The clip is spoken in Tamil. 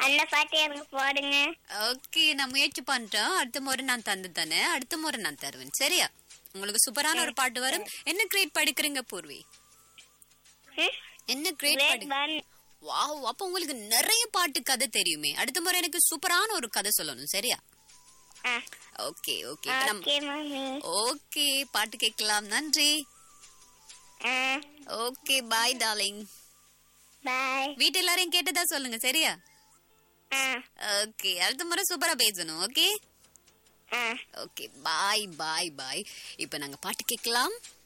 அந்த பாட்டு எனக்கு போடுங்க ஓகே நான் முயற்சி பண்றேன் அடுத்த முறை நான் தந்து தானே அடுத்த முறை நான் தருவேன் சரியா உங்களுக்கு சூப்பரான ஒரு பாட்டு வரும் என்ன கிரேட் படிக்கிறீங்க பூர்வி என்ன கிரேட் கிரேட் படி ஒன் வாவ் அப்ப உங்களுக்கு நிறைய பாட்டு கதை தெரியுமே அடுத்த முறை எனக்கு சூப்பரான ஒரு கதை சொல்லணும் சரியா ஆ ஓகே ஓகே இப்ப நம்ம ஓகே மம்மி ஓகே பாட்டு கேட்கலாம் நன்றி ஆ ஓகே பாய் டார்லிங் பாய் வீட்டு எல்லாரையும் கேட்டதா சொல்லுங்க சரியா ஆ ஓகே அடுத்த முறை சூப்பரா பேசணும் ஓகே ஆ ஓகே பாய் பாய் பாய் இப்போ நாங்க பாட்டு கேட்கலாம்